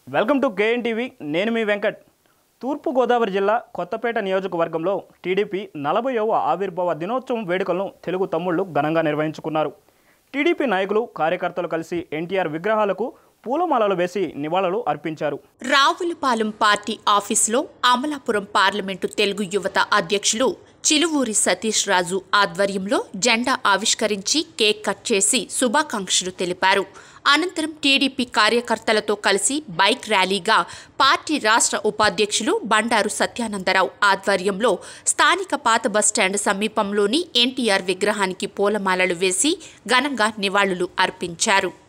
welcome to KN TV నేను మీ వెంకట్ తూర్పుగోదావరి జిల్లా కొత్తపేట నియోజకవర్గంలో టీడీపీ నలభైవ ఆవిర్భావ దినోత్సవం వేడుకలను తెలుగు తమ్ముళ్లు ఘనంగా నిర్వహించుకున్నారు టీడీపీ నాయకులు కార్యకర్తలు కలిసి ఎన్టీఆర్ విగ్రహాలకు పూలమాలలు వేసి నివాళులు అర్పించారు రావులపాలెం పార్టీ ఆఫీసులో అమలాపురం పార్లమెంటు తెలుగు యువత అధ్యక్షులు చిలువూరి సతీష్ రాజు ఆధ్వర్యంలో జెండా ఆవిష్కరించి కేక్ కట్ చేసి శుభాకాంక్షలు తెలిపారు అనంతరం టీడీపీ కార్యకర్తలతో కలిసి బైక్ ర్యాలీగా పార్టీ రాష్ట్ర ఉపాధ్యక్షులు బండారు సత్యానందరావు ఆధ్వర్యంలో స్థానిక పాత బస్టాండ్ సమీపంలోని ఎన్టీఆర్ విగ్రహానికి పూలమాలలు వేసి ఘనంగా నివాళులు అర్పించారు